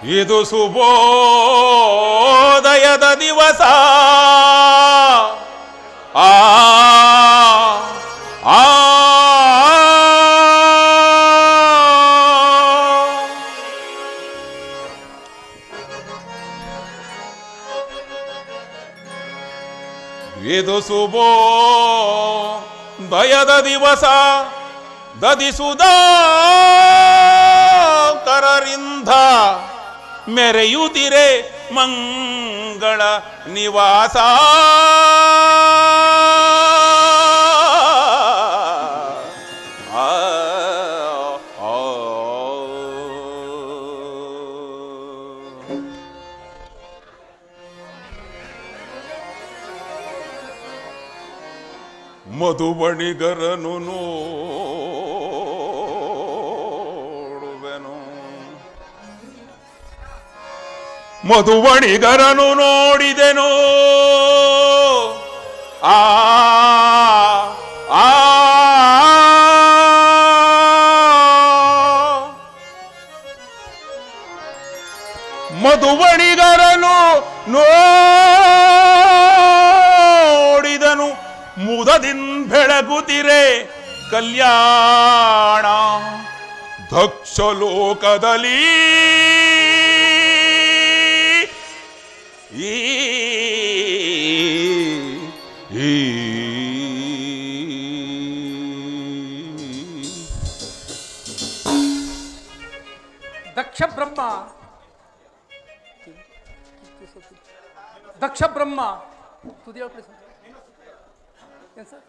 ಇದು ಶುಭೋದಯದ ದಿವಸ ಆ ಆ ಇದು ಶುಭೋ ದಯದ ದಿವಸ ದದಿಸುದ ಕರರಿಂದ ಮೆರೆಯುತ್ತಿರೆ ಮಂಗಳ ನಿವಾಸ ಆ, ಆ, ಆ. ಮಧುಬಣಿಗರನು ನೋಡುವೆನು ಮಧುಬಣಿಗರನು ನೋಡಿದೆನು ಆ ಆ ಮಧುಬಣಿಗರನು ನೋಡಿದನು ಮುದದಿನ್ ಬೆಳಗುತ್ತಿರೆ ಕಲ್ಯಾಣ ದಕ್ಷ ಲೋಕದಲ್ಲಿ ಈ ಈ ದಕ್ಷ ಬ್ರಹ್ಮ ದಕ್ಷ ಬ್ರಹ್ಮ ತುದಿ ಹೇಳ್ಬಿಡಿ ಸರ್. ಏನ್ ಸರ್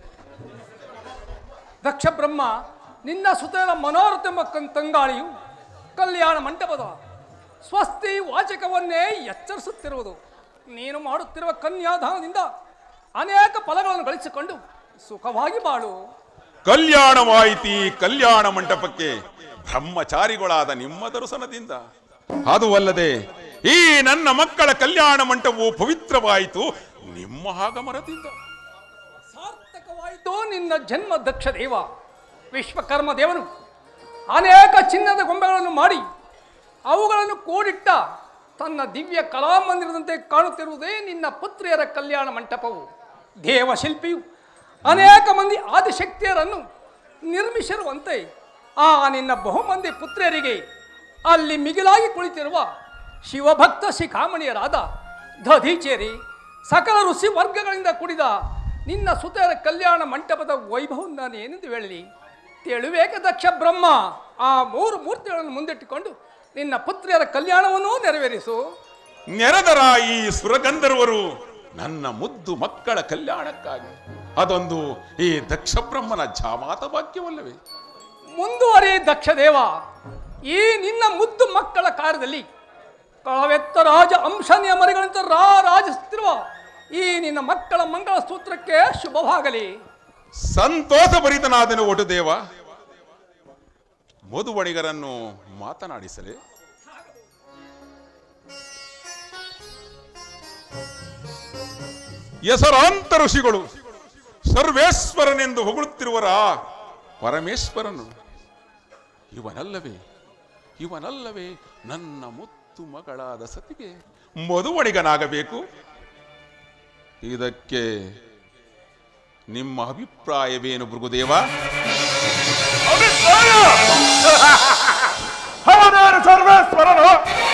ದಕ್ಷ ಬ್ರಹ್ಮ ನಿನ್ನ ಸುತೇನ ಮನೋರಥೆಂಬ ಕಂ- ತಂಗಾಳಿಯು ಕಲ್ಯಾಣ ಮಂಟಪದ ಸ್ವಸ್ತಿ ವಾಚಕವನ್ನೇ ಎಚ್ಚರಿಸುತ್ತಿರುವುದು ನೀನು ಮಾಡುತ್ತಿರುವ ಕನ್ಯಾದಾನದಿಂದ ಅನೇಕ ಫಲಗಳನ್ನು ಗಳಿಸಿಕೊಂಡು ಸುಖವಾಗಿ ಬಾಳು ಕಲ್ಯಾಣವಾಯಿತಿ ಕಲ್ಯಾಣ ಮಂಟಪಕ್ಕೆ ಬ್ರಹ್ಮಚಾರಿಗಳಾದ ನಿಮ್ಮ ದರ್ಶನದಿಂದ ಅದು ಅಲ್ಲದೆ ಈ ನನ್ನ ಮಕ್ಕಳ ಕಲ್ಯಾಣ ಮಂಟಪವು ಪವಿತ್ರವಾಯಿತು ನಿಮ್ಮ ಆಗಮನದಿಂದ ಸಾರ್ಥಕವಾಯಿತು ನಿನ್ನ ಜನ್ಮ ದಕ್ಷ ದೇವ ವಿಶ್ವಕರ್ಮ ದೇವನು ಅನೇಕ ಚಿನ್ನದ ಗೊಂಬೆಗಳನ್ನು ಮಾಡಿ ಅವುಗಳನ್ನು ಕೂಡಿಟ್ಟ ತನ್ನ ದಿವ್ಯ ಕಲಾಮಂದಿರದಂತೆ ಕಾಣುತ್ತಿರುವುದೇ ನಿನ್ನ ಪುತ್ರಿಯರ ಕಲ್ಯಾಣ ಮಂಟಪವು ದೇವಶಿಲ್ಪಿಯು ಅನೇಕ ಮಂದಿ ಆದಿಶಕ್ತಿಯರನ್ನು ನಿರ್ಮಿಸಿರುವಂತೆ ಆ ನಿನ್ನ ಬಹುಮಂದಿ ಪುತ್ರಿಯರಿಗೆ ಅಲ್ಲಿ ಮಿಗಿಲಾಗಿ ಕುಳಿತಿರುವ ಶಿವಭಕ್ತ ಶಿಖಾಮಣಿಯರಾದ ದಧೀಚೇರಿ ಸಕಲ ಋಷಿ ವರ್ಗಗಳಿಂದ ಕೂಡಿದ ನಿನ್ನ ಸುತರ ಕಲ್ಯಾಣ ಮಂಟಪದ ವೈಭವ ನಾನು ಏನೆಂದು ಹೇಳಲಿ ತಿಳುವೇಕ ದಕ್ಷ ಬ್ರಹ್ಮ ಆ ಮೂರು ಮೂರ್ತಿಗಳನ್ನು ಮುಂದಿಟ್ಟುಕೊಂಡು ನಿನ್ನ ಪುತ್ರಿಯರ ಕಲ್ಯಾಣವನ್ನೂ ನೆರವೇರಿಸು ನೆರೆದರ ಈ ಸುರಗಂಧರ್ವರು ನನ್ನ ಮುದ್ದು ಮಕ್ಕಳ ಕಲ್ಯಾಣಕ್ಕಾಗಿ ಅದೊಂದು ಈ ದಕ್ಷ ಬ್ರಹ್ಮನ ಜಾಮಾತ ಭಾಗ್ಯವಲ್ಲವೇ ಮುಂದುವರಿ ದಕ್ಷ ದೇವ ಈ ನಿನ್ನ ಮುದ್ದು ಮಕ್ಕಳ ಕಾರ್ಯದಲ್ಲಿ ಕಳವೆತ್ತ ರಾಜ ಅಂಶನಿಯ ಮರಿಗಳಂತೆ ರಾ ರಾಜಿಸುತ್ತಿರುವ ಈ ನಿನ್ನ ಮಕ್ಕಳ ಮಂಗಳ ಸೂತ್ರಕ್ಕೆ ಶುಭವಾಗಲಿ ಸಂತೋಷ ಭರಿತನಾದನು ಒಟುದೇವ ಮಧುವಣಿಗರನ್ನು ಮಾತನಾಡಿಸಲೇ ಹೆಸರಾಂತ ಋಷಿಗಳು ಸರ್ವೇಶ್ವರನೆಂದು ಹೊಗಳುತ್ತಿರುವರ ಪರಮೇಶ್ವರನು ಇವನಲ್ಲವೇ ಇವನಲ್ಲವೇ ನನ್ನ ಮುತ್ತು ಮಗಳಾದ ಸತಿಗೆ ಮಧುವಣಿಗನಾಗಬೇಕು ಇದಕ್ಕೆ ನಿಮ್ಮ ಅಭಿಪ್ರಾಯವೇನು ಭೃಗುದೇವ ಅಭಿಪ್ರಾಯ ಅವನೇನು ಸರ್ವೇಶ್ವರನು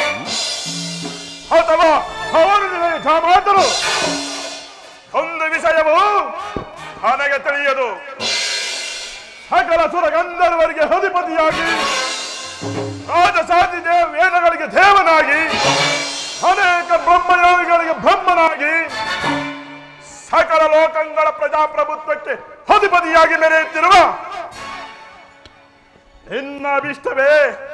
ಅಥವಾ ಅವನು ನಿನಗೆ ಜಾಮಾತರು ಒಂದು ವಿಷಯವು ನನಗೆ ತಿಳಿಯದು ಸಕಲ ಸುರಗಂಧರ್ವರಿಗೆ ಅಧಿಪತಿಯಾಗಿ ರಾಜಸಾಧಿ ದೇವ ವೇದಗಳಿಗೆ ದೇವನಾಗಿ ಅನೇಕ ಬ್ರಹ್ಮಯೋಗಿಗಳಿಗೆ ಬ್ರಹ್ಮನಾಗಿ ಸಕಲ ಲೋಕಗಳ ಪ್ರಜಾಪ್ರಭುತ್ವಕ್ಕೆ ಅಧಿಪತಿಯಾಗಿ ಮೆರೆಯುತ್ತಿರುವ ನಿನ್ನ ಅಭಿಷ್ಟವೇ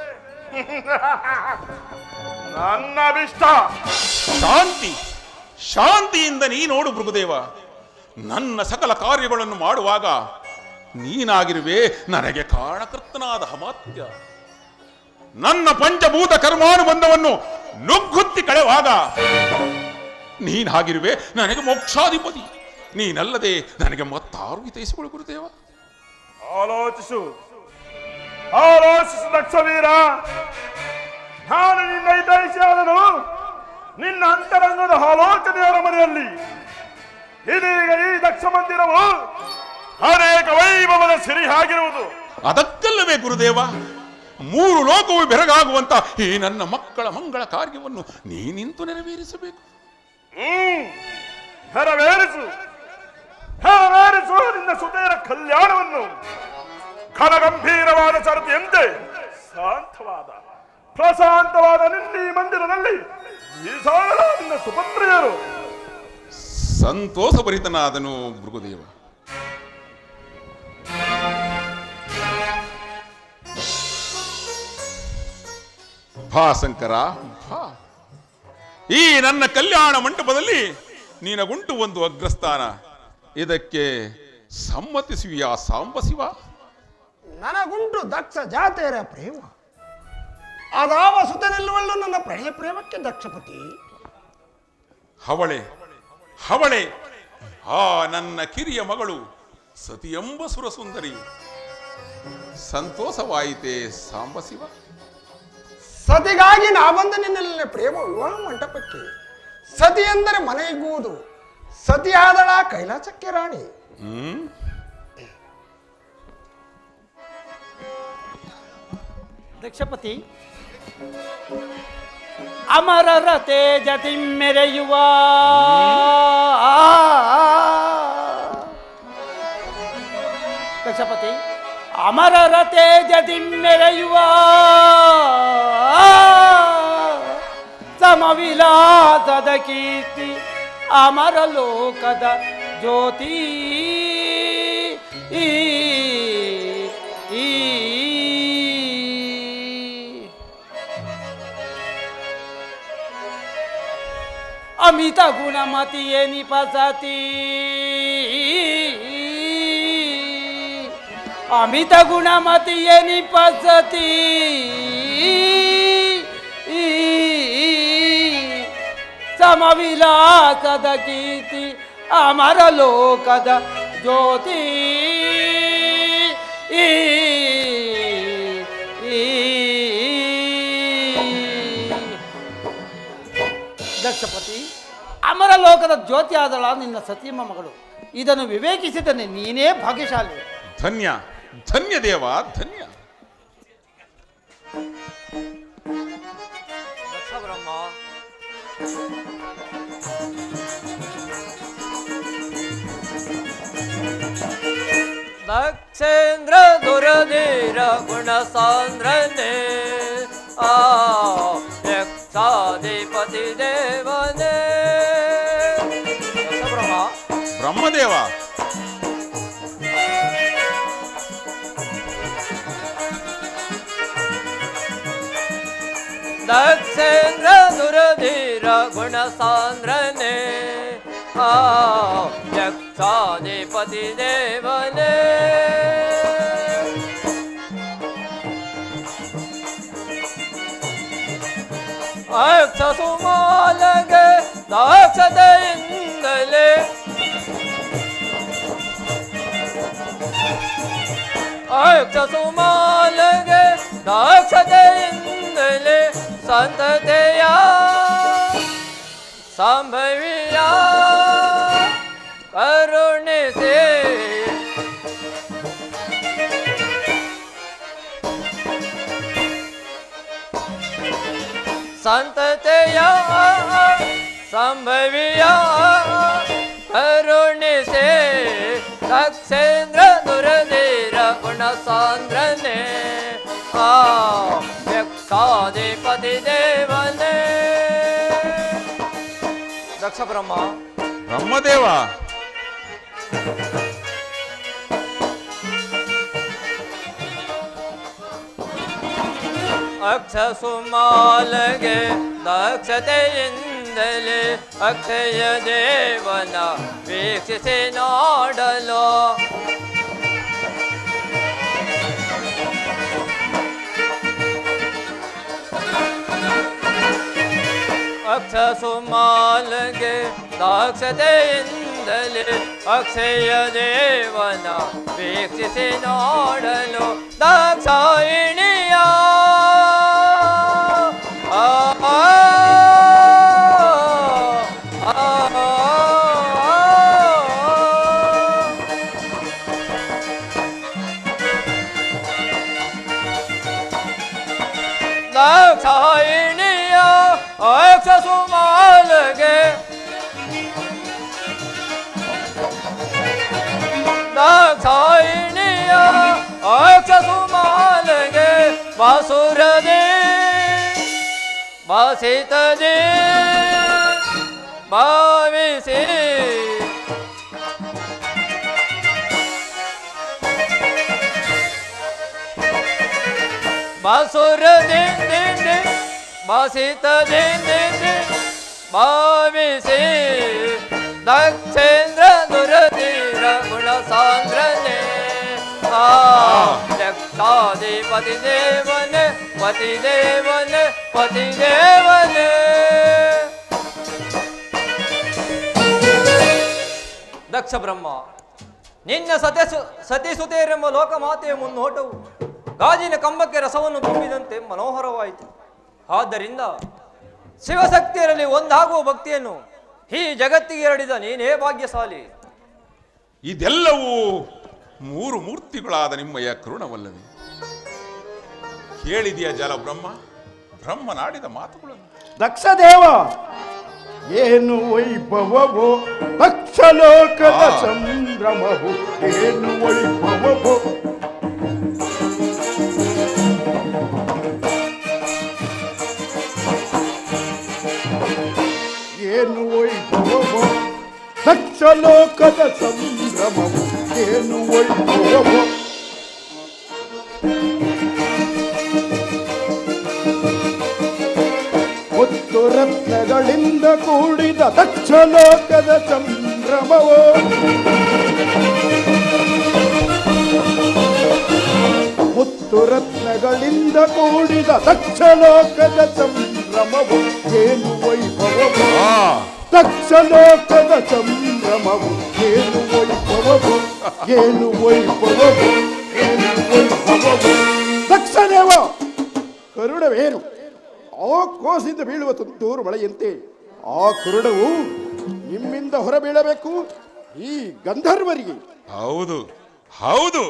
ನನ್ನ ಅಭಿಷ್ಟ ಶಾಂತಿ ಶಾಂತಿಯಿಂದ ನೀ ನೋಡು ಭೃಗುದೇವ ನನ್ನ ಸಕಲ ಕಾರ್ಯಗಳನ್ನು ಮಾಡುವಾಗ ನೀನಾಗಿರುವೆ ನನಗೆ ಕಾರಣಕರ್ತನಾದ ಅಮಾತ್ಯ ನನ್ನ ಪಂಚಭೂತ ಕರ್ಮಾನುಬಂಧವನ್ನು ನುಗ್ಗುತ್ತಿ ಕಳೆವಾಗ ನೀನಾಗಿರುವೆ ನನಗೆ ಮೋಕ್ಷಾಧಿಪತಿ ನೀನಲ್ಲದೆ ನನಗೆ ಮತ್ತಾರು ಹಿತೈಸಿಕೊಳ್ಳು ಗುರುದೇವ ಆಲೋಚಿಸು ಆಲೋಚಿಸು ದಕ್ಷವೀರ ನಾನು ನಿನ್ನ ಹಿತೈಷಿಯಾದನು ನಿನ್ನ ಅಂತರಂಗದ ಆಲೋಚನೆಯರ ಮನೆಯಲ್ಲಿ ಇದೀಗ ಈ ದಕ್ಷ ಮಂದಿರವು ಅನೇಕ ವೈಭವದ ಸಿರಿ ಆಗಿರುವುದು ಅದಕ್ಕಲ್ಲವೇ ಗುರುದೇವ ಮೂರು ಲೋಕವು ಬೆರಗಾಗುವಂತ ಈ ನನ್ನ ಮಕ್ಕಳ ಮಂಗಳ ಕಾರ್ಯವನ್ನು ನೀನಿಂತು ನೆರವೇರಿಸಬೇಕು ಹ್ಮ್ ನೆರವೇರಿಸು ನೆರವೇರಿಸು ನಿನ್ನ ಸುತೆಯರ ಕಲ್ಯಾಣವನ್ನು ಘನಗಂಭೀರವಾದ ಸರತಿಯಂತೆ ಶಾಂತವಾದ ಪ್ರಶಾಂತವಾದ ನಿನ್ನ ಈ ಮಂದಿರದಲ್ಲಿ ಈ ಸಾಗರ ನಿನ್ನ ಸುಪುತ್ರಿಯರು ಸಂತೋಷಭರಿತನಾದನು ಮೃಗುದೇವ ಭಾ ಶಂಕರ ಭಾ ಈ ನನ್ನ ಕಲ್ಯಾಣ ಮಂಟಪದಲ್ಲಿ ನಿನಗುಂಟು ಒಂದು ಅಗ್ರಸ್ಥಾನ ಇದಕ್ಕೆ ಸಮ್ಮತಿಸುವಿಯಾ ಸಾಂಬ ಶಿವ ನನಗುಂಟು ದಕ್ಷ ಜಾತೆಯರ ಪ್ರೇಮ ಅದಾವ ಸುತ ನಿಲ್ಲುವಲ್ಲು ನನ್ನ ಪ್ರಣಯ ಪ್ರೇಮಕ್ಕೆ ದಕ್ಷಪತಿ ಹವಳೆ ಹವಳೆ ಆ ನನ್ನ ಕಿರಿಯ ಮಗಳು ಸತಿಯೆಂಬ ಸುರಸುಂದರಿ ಸಂತೋಷವಾಯಿತೆ ಸಾಂಬ ಶಿವ ಸತಿಗಾಗಿ ನಾ ಬಂದ ನಿನ್ನೆಲ್ಲ ಪ್ರೇಮ ವಿವಾಹ ಮಂಟಪಕ್ಕೆ ಸತಿ ಎಂದರೆ ಮನೆಗುವುದು ಸತಿಯಾದಳ ಕೈಲಾಸಕ್ಕೆ ರಾಣಿ ಹ್ಮ್ ದಕ್ಷಪತಿ ಅಮರರ ತೇಜತಿ ಮೆರೆಯುವ ದಕ್ಷಪತಿ ಅಮರರ ತೇಜತಿ ಮೆರೆಯುವ ಸಮವಿಲಾಸದ ಕೀರ್ತಿ ಅಮರ ಲೋಕದ ಜ್ಯೋತಿ ಈ ಈ ಅಮಿತ ಗುಣಮತಿಯೇ ನಿಪಸತಿ ಅಮಿತ ಗುಣಮತಿಯೇ ನಿಪಸತಿ ಸಮವಿಲಾಸದ ಕೀರ್ತಿ ಅಮರ ಲೋಕದ ಜ್ಯೋತಿ ಈ ದಕ್ಷಪತಿ ಅಮರ ಲೋಕದ ಜ್ಯೋತಿ ಆದಳ ನಿನ್ನ ಸತೀಮ ಮಗಳು ಇದನ್ನು ವಿವೇಕಿಸಿದನೆ ನೀನೇ ಭಾಗ್ಯಶಾಲಿ ಧನ್ಯ ಧನ್ಯ ದೇವ ಧನ್ಯ ದಕ್ಷೇಂದ್ರ ದುರಧೀರ ಗುಣ ಸಾಂದ್ರನೆ ಆ ಯಕ್ಷಾಧಿಪತಿ ದೇವನೇ ಯಕ್ಷಬ್ರಹ್ಮ ಬ್ರಹ್ಮದೇವ ದಕ್ಷೇಂದ್ರ ದುರಧೀರ ಗುಣ ಸಾಂದ್ರನೆ ಆ ಯಕ್ಷಾಧಿಪತಿ ದೇವನೇ ಅಕ್ಷ ಸುಮಾಲಗೆ ದಾಕ್ಷತೆಯಿಂದಲೇ ಅಕ್ಷ ಸುಮಾಲಗೆ ದಾಕ್ಷತೆಯಿಂದಲೇ ಸಂತತೆಯ ಸಂಭವಿಯ ಕರುಣಿಸಿ ಸಂತತೆಯ ಸಂಭವಿಯ ಕರುಣಿಸಿ ದಕ್ಷೇಂದ್ರ ದುರಧೀರ ಗುಣ ಸಾಂದ್ರನೆ ಆ ಯಕ್ಷಾಧಿಪತಿ ದೇವನೇ ದಕ್ಷ ಬ್ರಹ್ಮ ಬ್ರಹ್ಮದೇವ ಅಕ್ಷ ಸುಮಾಲಗೆ ದಕ್ಷತೆಯಿಂದಲೇ ಅಕ್ಷಯ ದೇವನ ವೀಕ್ಷಿಸಿ ನೋಡಲು ಅಕ್ಷ ಸುಮಾಲಗೆ ದಾಕ್ಷತೆಯಿಂದಲೇ ಅಕ್ಷಯ ದೇವನ ವೀಕ್ಷಿಸಿ ನೋಡಲು ದಾಕ್ಷಾಯಿಣಿಯ ಭಾಸಿತದೆ ಭಾಸಿತದೆ ಭಾವಿಸಿ ಬಾಸುರ ದೇ ದೇ ದೇ ಭಾಸಿತ ದೇ ದೇ ದೇ ಭಾವಿಸಿ ದಕ್ಷೇಂದ್ರ ದುರಧೀರ ಗುಣ ಸಾಂದ್ರನೆ ಆ ಲಕ್ಷಾಧಿಪತಿ ದೇವನ ಪತಿ ದೇವನ ಪತಿ ದೇವನ ದಕ್ಷ ಬ್ರಹ್ಮ ನಿನ್ನ ಸತ್ಯ ಸತಿಸುತೇರೆಂಬ ಲೋಕಮಾತೆಯ ಮುನ್ನೋಟವು ಗಾಜಿನ ಕಂಬಕ್ಕೆ ರಸವನ್ನು ತುಂಬಿದಂತೆ ಮನೋಹರವಾಯಿತು ಆದ್ದರಿಂದ ಶಿವಶಕ್ತಿಯರಲ್ಲಿ ಒಂದಾಗುವ ಭಕ್ತಿಯನ್ನು ಈ ಜಗತ್ತಿಗೆ ಹರಡಿದ ನೀನೇ ಭಾಗ್ಯಶಾಲಿ ಇದೆಲ್ಲವೂ ಮೂರು ಮೂರ್ತಿಗಳಾದ ನಿಮ್ಮಯ್ಯ ಕರುಣವಲ್ಲವೇ ಕೇಳಿದೆಯ ಜಲ ಬ್ರಹ್ಮ ಬ್ರಹ್ಮನಾಡಿದ ಮಾತುಗಳನ್ನು ದಕ್ಷದೇವ ಏನು ವೈಭವವೋ ದಕ್ಷಲೋಕದ ಆ. ಸಂಭ್ರಮವು ಏನು ವೈಭವವೋ ಏನು ವೈಭವವೋ ದಕ್ಷಲೋಕದ ಸಂಭ್ರಮವು ಏನು ವೈಭವವೋ ಮುತ್ತು ರತ್ನಗಳಿಂದ ಕೂಡಿದ ದಕ್ಷ ಲೋಕದ ಸಂಭ್ರಮವೋ ಮುತ್ತು ರತ್ನಗಳಿಂದ ಕೂಡಿದ ದಕ್ಷ ಲೋಕದ ಸಂಭ್ರಮವು ಏನು ವೈಭವವು ಆ, ದಕ್ಷ ಲೋಕದ ಸಂಭ್ರಮವು ಏನು ವೈಭವವು ಏನು ವೈಭವವು ಏನು ವೈಭವವು ದಕ್ಷದೇವ ಕರುಣವೇನು ಆ ಕೋಸಿಂದ ಬೀಳುವ ತುಂತೂರು ಮಳೆಯಂತೆ ಆ ಕರುಣವು ನಿಮ್ಮಿಂದ ಹೊರಬೀಳಬೇಕು ಈ ಗಂಧರ್ವರಿಗೆ ಹೌದು ಹೌದು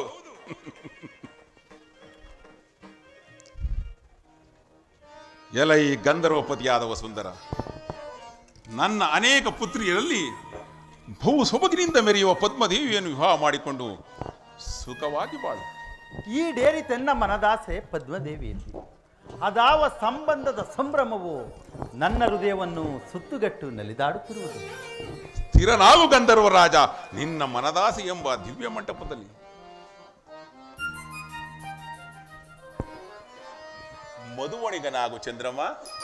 ಎಲ ಈ ಗಂಧರ್ವಪತಿಯಾದ ವಸುಂಧರ ನನ್ನ ಅನೇಕ ಪುತ್ರಿಯರಲ್ಲಿ ಬಹು ಸೊಬಗಿನಿಂದ ಮೆರೆಯುವ ಪದ್ಮದೇವಿಯನ್ನು ವಿವಾಹ ಮಾಡಿಕೊಂಡು ಸುಖವಾಗಿ ಬಾಳು ಈ ಡೇರಿ ತನ್ನ ಮನದಾಸೆ ಪದ್ಮದೇವಿಯಲ್ಲಿ ಅದಾವ ಸಂಬಂಧದ ಸಂಭ್ರಮವು ನನ್ನ ಹೃದಯವನ್ನು ಸುತ್ತುಗಟ್ಟು ನಲಿದಾಡುತ್ತಿರುವುದು ಸ್ಥಿರನಾಗು ಗಂಧರ್ವ ರಾಜ ನಿನ್ನ ಮನದಾಸೆ ಎಂಬ ದಿವ್ಯ ಮಂಟಪದಲ್ಲಿ ಮಧುವಣಿಗನಾಗು ಚಂದ್ರಮ್ಮ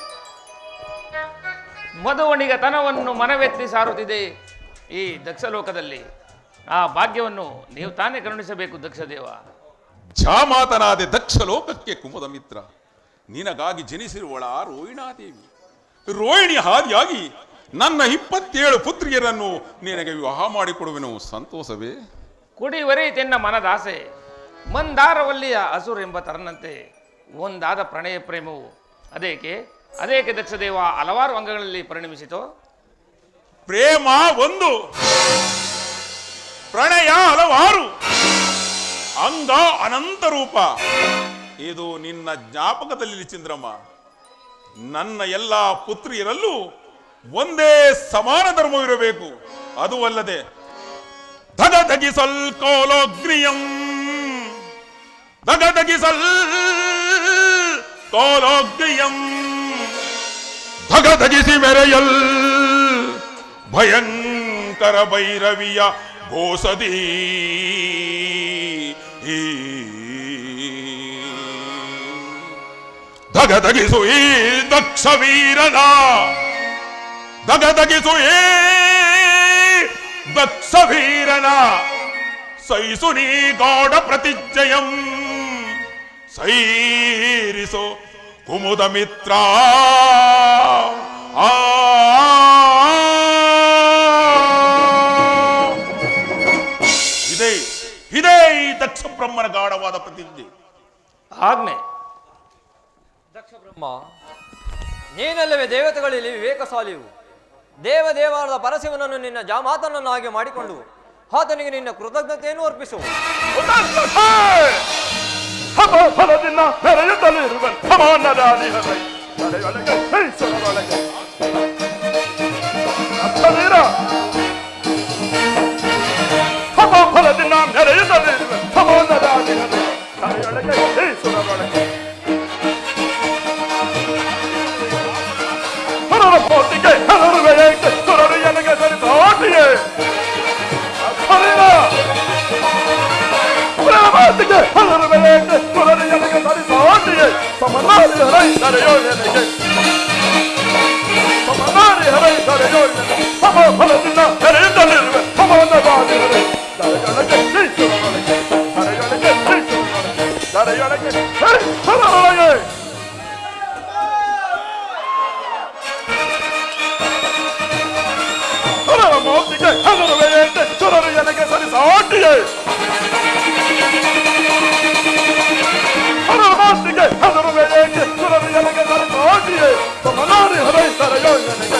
ಮಧುವಣಿಗತನವನ್ನು ಮನವೆತ್ತಿ ಸಾರುತ್ತಿದೆ ಈ ದಕ್ಷಲೋಕದಲ್ಲಿ ಆ ಭಾಗ್ಯವನ್ನು ನೀವು ತಾನೇ ಕರುಣಿಸಬೇಕು ದಕ್ಷದೇವ ಜಾಮಾತನಾದೆ ದಕ್ಷ ಲೋಕಕ್ಕೆ ಕುಮುದ ಮಿತ್ರ ನಿನಗಾಗಿ ಜನಿಸಿರುವಳ ರೋಹಿಣಾದೇವಿ ರೋಹಿಣಿ ಹಾದಿಯಾಗಿ ನನ್ನ ಇಪ್ಪತ್ತೇಳು ಪುತ್ರಿಯರನ್ನು ನಿನಗೆ ವಿವಾಹ ಮಾಡಿಕೊಡುವೆನು ಸಂತೋಷವೇ ಕುಡಿವರೀತೆನ್ನ ಮನದಾಸೆ ಮಂದಾರವಲ್ಲಿಯ ಹಸುರೆಂಬ ತರನಂತೆ ಒಂದಾದ ಪ್ರಣಯ ಪ್ರೇಮವು ಅದೇಕೆ ಅದೇಕೆ ದಕ್ಷದೇವ ಹಲವಾರು ಅಂಗಗಳಲ್ಲಿ ಪರಿಣಮಿಸಿತು ಪ್ರೇಮ ಒಂದು ಪ್ರಣಯ ಹಲವಾರು ಅಂಗ ಅನಂತ ರೂಪ ಇದು ನಿನ್ನ ಜ್ಞಾಪಕದಲ್ಲಿ ಚಂದ್ರಮ್ಮ ನನ್ನ ಎಲ್ಲ ಪುತ್ರಿಯರಲ್ಲೂ ಒಂದೇ ಸಮಾನ ಧರ್ಮವಿರಬೇಕು ಅದು ಅಲ್ಲದೆ ಧಗಧಗಿಸಲ್ ಕೋಲೋಗ್ರಿಯಂ ಧಗಧಗಿಸಲ್ ಕೋಲೋಗ್ರಿಯಂ ಧಗಧಗಿಸಿ ಮೆರೆಯಲ್ ಭಯಂಕರ ಭೈರವಿಯ ಘೋಷದಿ ಧಗಧಗಿಸು ಈ ದಕ್ಷ ವೀರನ ಧಗಧಗಿಸು ಈ ದಕ್ಷ ವೀರನ ಸೈಸು ನೀ ಗಾಢ ಪ್ರತಿಜ್ಜಯಂ ಸೈರಿಸು ಕುಮುದ ಮಿತ್ರ ಆ ಇದೇ ಇದೇ ಈ ದಕ್ಷ ಬ್ರಹ್ಮನ ಗಾಢವಾದ ಪ್ರತಿಜ್ಞೆ ಆಜ್ಞೆ ದಕ್ಷ ಬ್ರಹ್ಮ ನೀನಲ್ಲವೇ ದೇವತೆಗಳಲ್ಲಿ ವಿವೇಕಶಾಲಿಯು ದೇವ ದೇವಾಲಯದ ಪರಶಿವನನ್ನು ನಿನ್ನ ಜಾಮಾತನನ್ನಾಗಿ ಮಾಡಿಕೊಂಡು ಆತನಿಗೆ ನಿನ್ನ ಕೃತಜ್ಞತೆಯನ್ನು ಅರ್ಪಿಸು ಹಮ ಫಲದಿಂದ ಮೆರೆಯುತ್ತಲಿರುವ ಸಮಾನರಾದಿಹರೈ ತಲೆಯೊಳಗೆ ಈಶ್ವರರೊಳಗೆ ಅರ್ಥವೀರ ಹಮ ಫಲದಿಂದ ಮೆರೆಯುತ್ತಲಿರುವ ಸಮಾನರಾದಿಹರೈ ತಲೆಯೊಳಗೆ ಈಶ್ವರರೊಳಗೆ ಹರರ ಮೋತಿಗೆ ಹರರುವೆ ಏಕೆ ಸುರರು ಎನಗೆ ಸರಿಸಾಟಿಯೇ ಹರಿದ ಹರರ ಮಾತಿಗೆ ಹರರುವೆ ಏಕೆ ಸುರರು ಎನಗೆ ಸರಿಸಾಟಿಯೇ ಸಮನಾರಿ ಹರೈತರೆಯೋ ನನಗೆ ಸಮನಾರಿ ಹರೈತರೆಯೋ ನನಗೆ ಸಮ ಫಲದಿಂದ ಹರಿಯುತ್ತಲಿರುವೆ ಸಮವನ್ನವಾಗಿ ಹರೈ ದರೆಯೊಳಗೆ ಈಶ್ವರನೊಳಗೆ ದರೆಯೊಳಗೆ ಈಶ್ವರನೊಳಗೆ ದರೆಯೊಳಗೆ ಹರರೊಳಗೆ ಹರರ ಮೌತಿಗೆ ಹರರುವೆ ಏಕೆ ಸುರರು ಎನಗೆ ಸರಿಸಾಟಿಯೇ ಹರರ ಮಾತಿಗೆ ಹರರುವೆ ಏಕೆ ಸುರರು ಎನಗೆ ಸರಿಸಾಟಿಯೇ ಸಮನಾರಿ ಹರೈತರೆಯೋ ನನಗೆ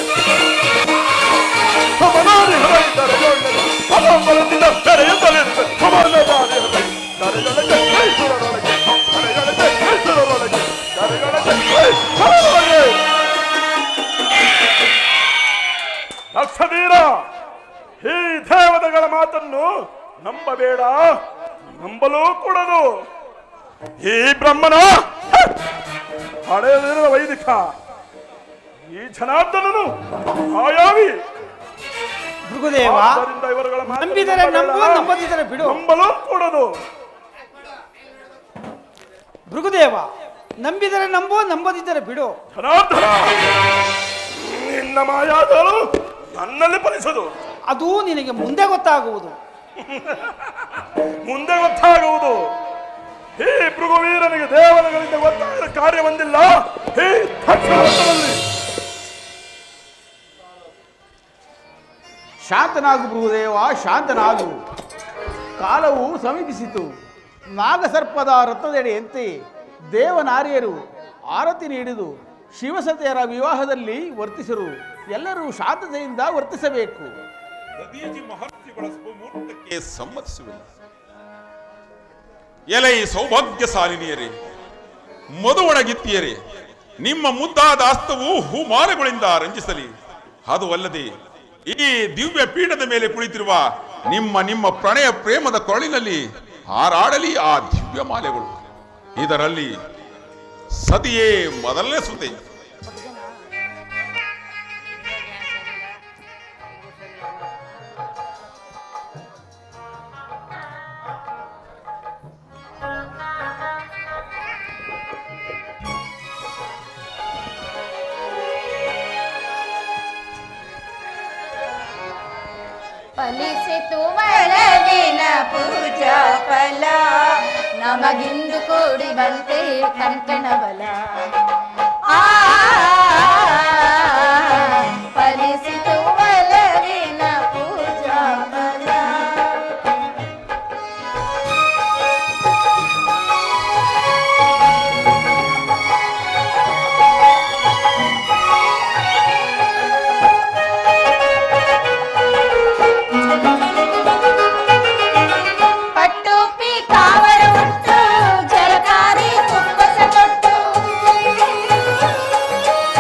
ಸಮನಾರಿ ಹರೈತರೆಯೋ ನನಗೆ ಫಲಫಲದಿಂದ ತೆರೆಯುತ್ತಲಿರುವೆ ಸಮಾನವಾಗಿ ಹರೈ ದರೆಯೊಳಗೆ ಈಶ್ವರನೊಳಗೆ ದರೆಯೊಳಗೆ ಈಶ್ವರನೊಳಗೆ ದರೆಯೊಳಗೆ ಈಶ್ವರನೊಳಗೆ ಲಕ್ಷವೀರ ಈ ದೇವತೆಗಳ ಮಾತನ್ನು ನಂಬಬೇಡ ನಂಬಲೂ ಕೂಡದು ಈ ಬ್ರಹ್ಮನ ಹಳೆಯದಿರುವ ವೈದಿಕ ಈ ಜನಾರ್ದನನು ಮಾಯಾವಿ ಭೃಗುದೇವ ಆದ್ದರಿಂದ ಇವರುಗಳ ಮಾತನ್ನು ನಂಬಿದರೆ ನಂಬು ನಂಬಬೇಡ. ನಂಬದಿದ್ದರೆ ಬಿಡು ನಂಬಲೂ ಕೂಡದು ಭೃಗುದೇವ ನಂಬಿದರೆ ನಂಬು ನಂಬದಿದ್ದರೆ ಬಿಡು ಜನಾರ್ದನ ನಿನ್ನ ಮಾಯಾದರು ನನ್ನಲ್ಲಿ ಫಲಿಸದು ಅದು ನಿನಗೆ ಮುಂದೆ ಗೊತ್ತಾಗುವುದು ಮುಂದೆ ಗೊತ್ತಾಗುವುದು ಈ ಭೃಗುವೀರನಿಗೆ ದೇವತೆಗಳಿಂದ ಗೊತ್ತಾಗದ ಕಾರ್ಯ ಬಂದಿಲ್ಲ ಈ ತಕ್ಷಣದಲ್ಲಿ ಶಾಂತನಾಗು ಭೃಗುದೇವ ಶಾಂತನಾಗು ಕಾಲವು ಸಮೀಪಿಸಿತು ನಾಗಸರ್ಪದ ರಥದೆಡೆಯಂತೆ ದೇವನಾರಿಯರು ಆರತಿ ನೀಡಿದು ಶಿವಸತೆಯರ ವಿವಾಹದಲ್ಲಿ ವರ್ತಿಸರು ಎಲ್ಲರೂ ಶಾಂತತೆಯಿಂದ ವರ್ತಿಸಬೇಕು ದದೀಜಿ ಮಹರ್ಷಿಗಳ ಮುಹೂರ್ತಕ್ಕೆ ಸಮ್ಮತಿಸುವಿಲ್ಲ ಎಲೈ ಸೌಭಾಗ್ಯಶಾಲಿನಿಯರೇ ಮಧುವಣಗಿತ್ತಿಯರೇ ನಿಮ್ಮ ಮುದ್ದಾದ ಹಸ್ತವು ಹೂಮಾಲೆಗಳಿಂದ ರಂಜಿಸಲಿ ಅದು ಅಲ್ಲದೆ ಈ ದಿವ್ಯ ಪೀಠದ ಮೇಲೆ ಕುಳಿತಿರುವ ನಿಮ್ಮ ನಿಮ್ಮ ಪ್ರಣಯ ಪ್ರೇಮದ ಕೊರಳಿನಲ್ಲಿ ಹಾರಾಡಲಿ ಆ ದಿವ್ಯ ಮಾಲೆಗಳು ಇದರಲ್ಲಿ ಸತಿಯೇ ಮೊದಲನೇ ಸುತೆ ಫಲಿಸಿತು ಒಳಗಿನ ಪೂಜಾ ಫಲ ನಮಗಿಂದು ಕೂಡಿ ಬಂತೆ ಕಂಕಣ ಬಲ ಆ ಫಲಿಸಿತು ಒಳಗಿನ ಪೂಜಾ ಫಲ ಪಟ್ಟುಪ್ಪಿ ಕಾವರ ಉಂಟು ಜಲಕಾರಿ ಕುಪ್ಪಸ ತೊಟ್ಟು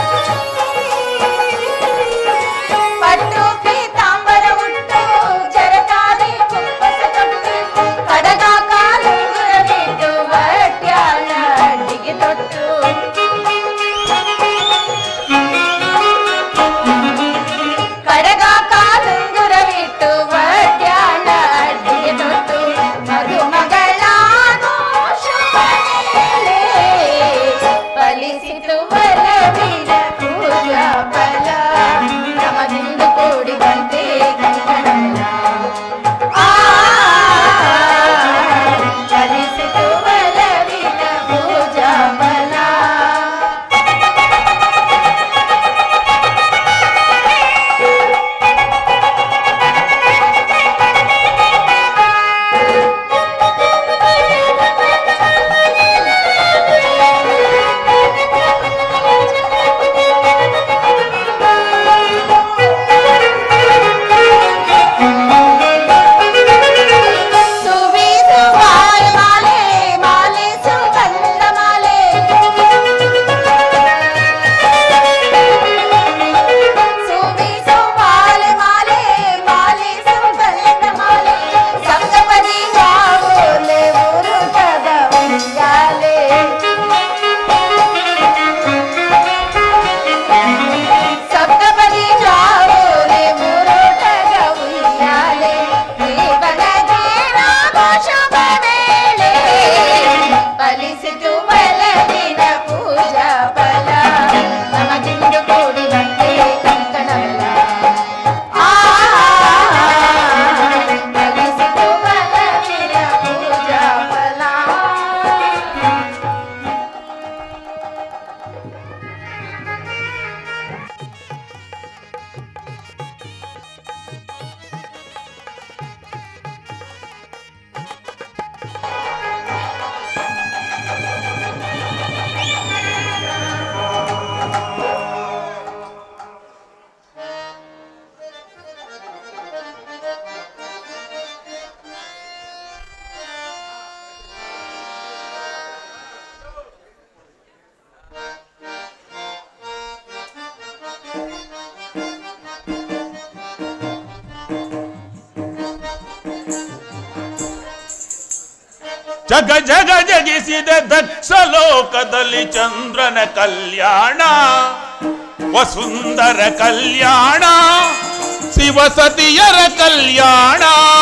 ಜಗ ಜಗ ಜಗಿಸಿದ ದಕ್ಷ ಲೋಕದಲ್ಲಿ ಚಂದ್ರನ ಕಲ್ಯಾಣ ವಸುಂದರ ಕಲ್ಯಾಣ ಶಿವಸತಿಯರ ಕಲ್ಯಾಣ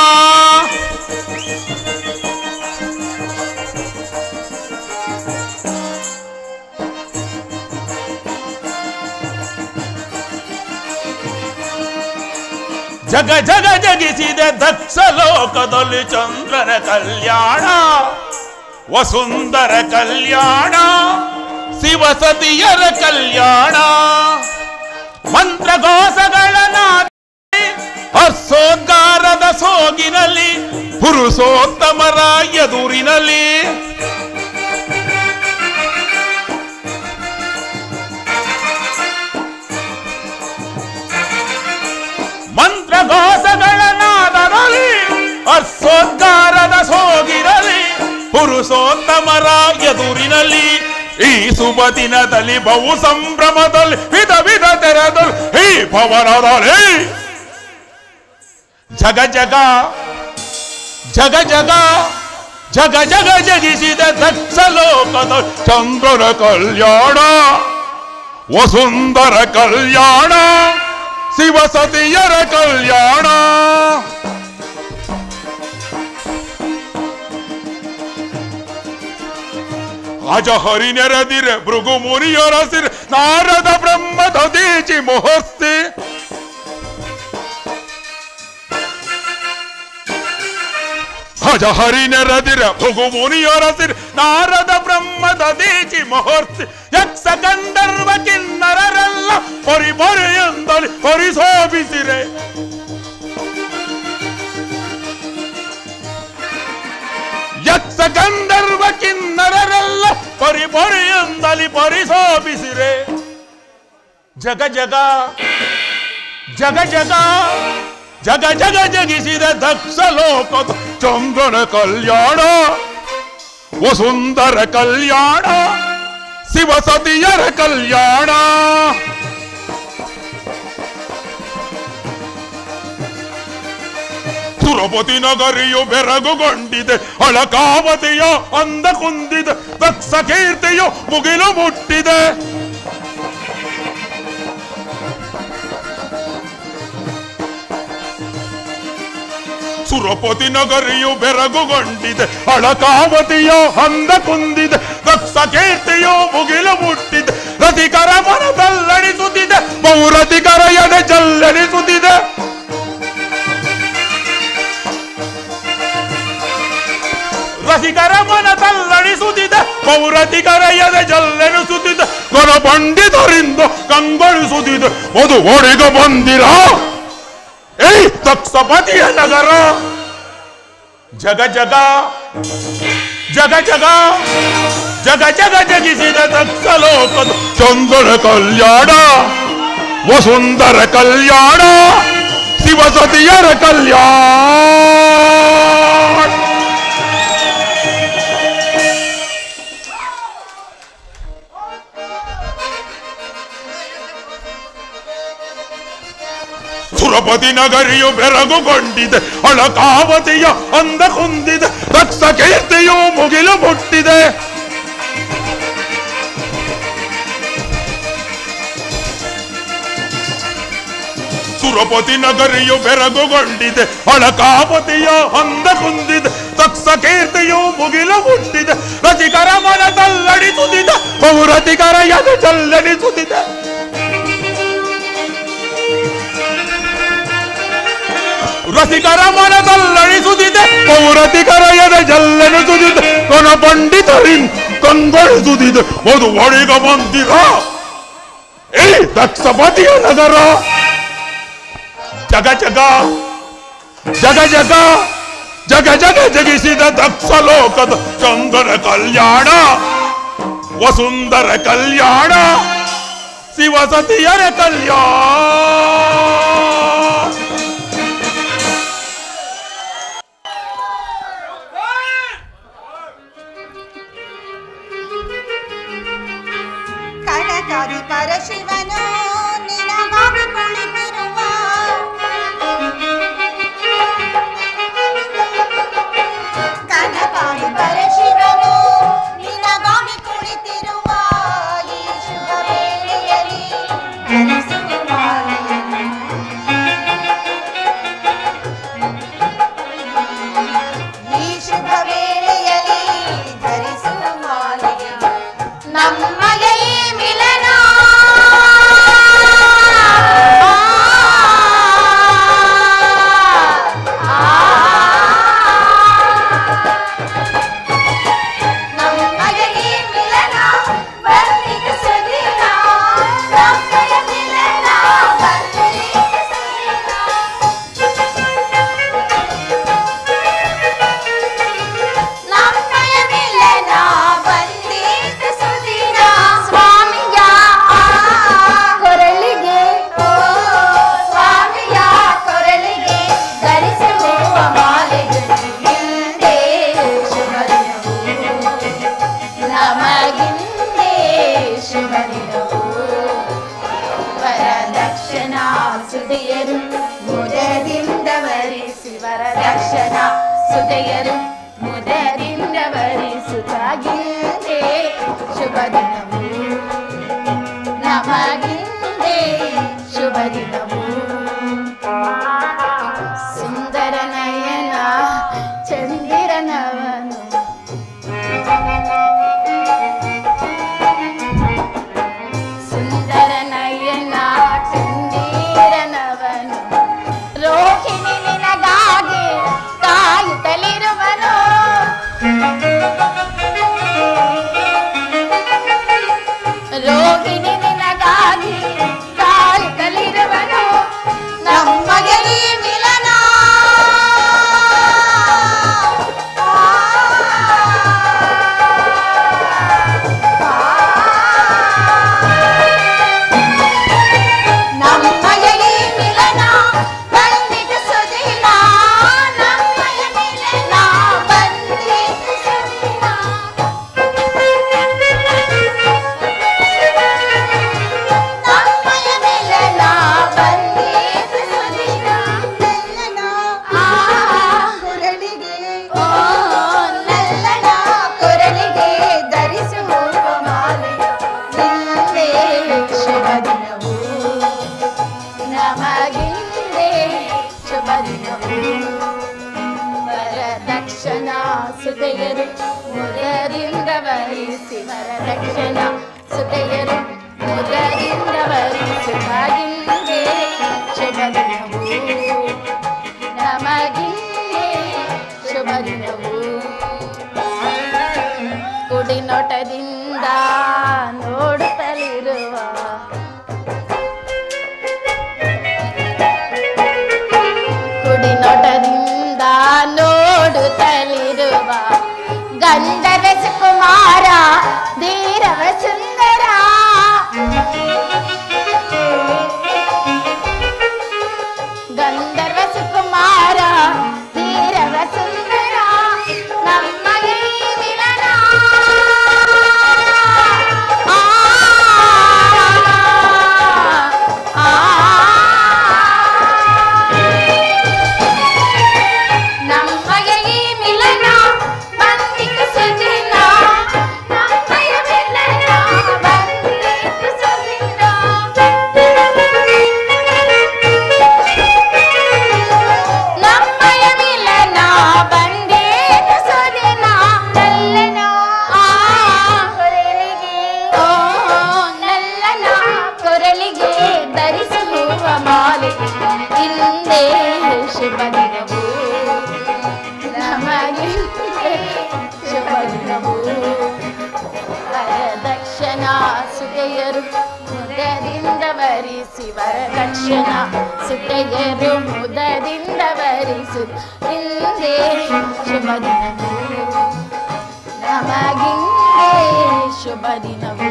ಜಗ ಜಗ ಜಗಿಸಿದ ದಕ್ಷ ಲೋಕದಲ್ಲಿ ಚಂದ್ರನ ಕಲ್ಯಾಣ ವಸುಂದರ ಕಲ್ಯಾಣ ಶಿವಸತಿಯರ ಕಲ್ಯಾಣ ಮಂತ್ರಘೋಷಗಳ ಹರ್ಷೋದ್ಗಾರದ ಸೋಗಿನಲ್ಲಿ ಪುರುಷೋತ್ತಮರ ಎದುರಿನಲ್ಲಿ ಮಂತ್ರಘೋಷಗಳ ನಾದರಲ್ಲಿ ಹರ್ಷೋದ್ಗಾರದ ಸೋಗಿರಲಿ ಪುರುಷೋತ್ತಮರ ಎದುರಿನಲ್ಲಿ ಈ ಶುಭ ದಿನದಲ್ಲಿ ಬಹು ಸಂಭ್ರಮದಲ್ಲಿ ವಿಧ ವಿಧ ತೆರೆದಲ್ಲಿ ಈ ಭವನದಲ್ಲಿ ಜಗ ಜಗ ಜಗ ಜಗ ಜಗ ಜಗ ಜಗಿಸಿದ ದಕ್ಷ ಲೋಕದ ಚಂದ್ರನ ಕಲ್ಯಾಣ ವಸುಂದರ ಕಲ್ಯಾಣ ಶಿವಸತಿಯರ ಕಲ್ಯಾಣ ಅಜ ಹರಿ ನೆರೆದಿರ ಭೃಗು ಮುನಿಯರ ಸಿರ ನಾರದ ಬ್ರಹ್ಮದ ದೀಚಿ ಮೋಹಸ್ತಿ ಅಜ ಹರಿ ನೆರೆದಿರ ಭೃಗು ಮುನಿಯರ ಸಿರ ನಾರದ ಬ್ರಹ್ಮದ ದೀಚಿ ಮೋಹರ್ತಿ ಯಕ್ಷ ಗಂಧರ್ವ ಕಿನ್ನರರೆಲ್ಲ ಪರಿ ಪರಿ ಎಂದಲಿ ಪರಿಶೋಭಿಸಿರೆ ಯಕ್ಷ ಗಂಧರ್ವ ಕಿನ್ನರರೆಲ್ಲ ಪರಿ ಪರಿ ಎಂದಲಿ ಪರಿಶೋಭಿಸಿರೆ ಜಗ ಜಗ ಜಗ ಜಗ ಜಗ ಜಗ ಜಗಿಸಿದ ದಕ್ಷ ಲೋಕದ ಚಂದ್ರನ ಕಲ್ಯಾಣ ವಸುಂದರ ಕಲ್ಯಾಣ ಶಿವಸತಿಯರ ಕಲ್ಯಾಣ ಸುರಪತಿ ನಗರಿಯು ಬೆರಗುಗೊಂಡಿದೆ ಅಳಕಾವತಿಯ ಅಂದ ಕುಂದಿದೆ ದಕ್ಷ ಕೀರ್ತಿಯು ಮುಗಿಲು ಮುಟ್ಟಿದೆ ಸುರಪತಿ ನಗರಿಯು ಬೆರಗುಗೊಂಡಿದೆ ಅಳಕಾವತಿಯ ಅಂದ ಕುಂದಿದೆ ದಕ್ಷ ಕೀರ್ತಿಯು ಮುಗಿಲು ಮುಟ್ಟಿದೆ ರತಿಕರ ಮನದಲ್ಲಣಿಸುತ್ತಿದೆ ಬಹುರತಿಕರ ಎದೆ ಜಲ್ಲಣಿಸುತ್ತಿದೆ ರಸಿಕರ ಮನ ತಲ್ಲಣಿಸುತ್ತಿದೆ ಪೌರತಿಕರ ಎದೆ ಜಲ್ಲೆನಿಸುತ್ತಿದೆ ಕೊರ ಪಂಡಿತರಿಂದ ಕಂಗೊಳಿಸುತ್ತಿದೆ ಅದು ಒಡೆಗ ಬಂದಿರ ಏಯ್ ತಕ್ಷಪತಿಯ ನಗರ ಜಗ ಜಗ ಜಗ ಜಗ ಜಗ ಜಗ ಜಗಿಸಿದ ದಕ್ಷ ಲೋಕದ ಚಂದ್ರ ಕಲ್ಯಾಣ ವಸುಂದರ ಕಲ್ಯಾಣ ಶಿವಸತಿಯರ ಕಲ್ಯಾಣ ಸುರಪತಿ ನಗರಿಯು ಬೆರಗುಗೊಂಡಿದೆ ಅಳಕಾವತಿಯ ಅಂದ ಕುಂದಿದೆ ದಕ್ಷ ಕೀರ್ತಿಯು ಮುಗಿಲು ಮುಟ್ಟಿದೆ ಸುರಪತಿ ನಗರಿಯು ಬೆರಗುಗೊಂಡಿದೆ ಅಳಕಾವತಿಯ ಅಂದ ಕುಂದಿದೆ ದಕ್ಷ ಕೀರ್ತಿಯು ಮುಗಿಲು ಮುಟ್ಟಿದೆ ರಸಿಕರ ಮನದಲ್ಲಡಿಸುತ್ತಿದೆ ಬಹುರತಿಕರ ಎದೆ ಚಲ್ಲಣಿಸುತ್ತಿದೆ ರಸಿಕರ ಮನದಲ್ಲಣಿಸುತ್ತಿದೆ ಪೌರತಿಕರ ಎದೆ ಜಲ್ಲೆನಿಸುತ್ತಿದೆ ಕೊನ ಪಂಡಿತರಿನ್ ಕಂಗೊಳಿಸುತ್ತಿದೆ ಒಂದು ಒಳಿಗ ಮಂದಿರ ಏ ದಕ್ಷಪತಿಯ ನಗರ ಜಗ ಜಗ ಜಗ ಜಗ ಜಗ ಜಗ ಜಗಿಸಿದ ದಕ್ಷ ಲೋಕದ ಚಂದನ ಕಲ್ಯಾಣ ವಸುಂದರ ಕಲ್ಯಾಣ ಶಿವಸತಿಯರ ಕಲ್ಯಾಣ ಕನಕಾದಿ ಪರಶಿವನು ನಿನಗಾಗಿ ಕುಳಿತಿರುವ ಕನಕಾದಿ ಪರಶಿವ ಸುದೆಯರು ಮುದದಿಂದ ವರಿಸಿವರ ರಕ್ಷಣ ಸುದೆಯರು ಮುದರಿಂದ ವರಿಸುತ್ತಾಗಿಂದೆ ಶುಭ ದಿನವು ನಮಗಿಂದೆ ಶುಭ ದಿನವು ಸುಂದರ ನಯನ ಚಂದಿರನವನು ಸುಂದರ ನಯನ ಚಂದಿರನವನು ರೋಹಿಣಿ ನಿನಗಾಗಿ ಕಾಯುತ್ತಲಿರುವನು ರೋಹಿಣಿ ನಿನಗಾಗಿ ಕಾಯುತ್ತಲಿರುವನು ನಮಗೆ ಈ ಮಿಲನ ನಮ್ಮಯ ಈ ಮಿಲನ ಬಂದಿತು ಸುದಿನ ನಮ್ಮಯ ಮಿಲನ ಬಂದಿತು ಸುದಿನ ನಮ್ಮಯ ಮಿಲನ ಬಂದಿತು ಸುದಿನ ನಲ್ಲನ ಆ ಕೊರಳಿಗೆ ಓ ನಲ್ಲನ ಕೊರಳಿಗೆ ಧರಿಸುವ ಮಾಲೆ ನಿನ್ನೆ ಶುಭ ದಿನವು ನಮಗಿಂದೆ ಶುಭ ದಿನವು ವರದಕ್ಷಿಣ ಸುತೆಯರು ಮುದರಿಂದ ವಹಿಸಿ ವರದಕ್ಷಿಣ ಸುತೆಯರು ಮುದರಿಂದ ವಹಿಸುತ್ತಾಗಿಂದೆ ಶುಭ ದಿನವು ನಮಗಿಂದೆ ಶುಭ ದಿನವು ಕುಡಿನೋಟದಿಂದ ನೋಡುತ್ತಲಿರುವ ಕುಡಿನೋಟದಿಂದ ನೋಡುತ್ತಲಿರುವ ಗಂಧದ ಸುಕುಮಾರ ಧೀರವ ಸುಂದರ ಗಂಧರ್ವ ಸುಕುಮಾರ ಧೀರವ ಸುಂದರ ನಮಗೆ ಈ ಮಿಲನ ಆ, ಆ, ನಮಗೆ ಈ ಮಿಲನ ಬಂದಿತು ಸುದಿನ ನಮ್ಮಯ ಮಿಲನ ಬಂದಿತು ಸುದಿನ ನಮ್ಮಯ ಮಿಲನ ಬಂದಿತು ಸುದಿನ ನಲ್ಲನ ಆ ಕೊರಳಿಗೆ ಓ ನಲ್ಲನ ಕೊರಳಿಗೆ ಧರಿಸುವ ಮಾಲೆ ಇಂದೇ ಶುಭ ದಿನವು ನಮಗೆ ಶುಭ ದಿನವು ವರದಕ್ಷಿಣ ಸುತೆಯರು ಮುದದಿಂದ ವರಿಸಿ ವರದಕ್ಷಿಣ ಸುತೆಯರು ಮುದದಿಂದ ವರಿಸು ಇಂದೇ ಶುಭ ದಿನವು ನಮಗಿಂದೇ ಶುಭ ದಿನವು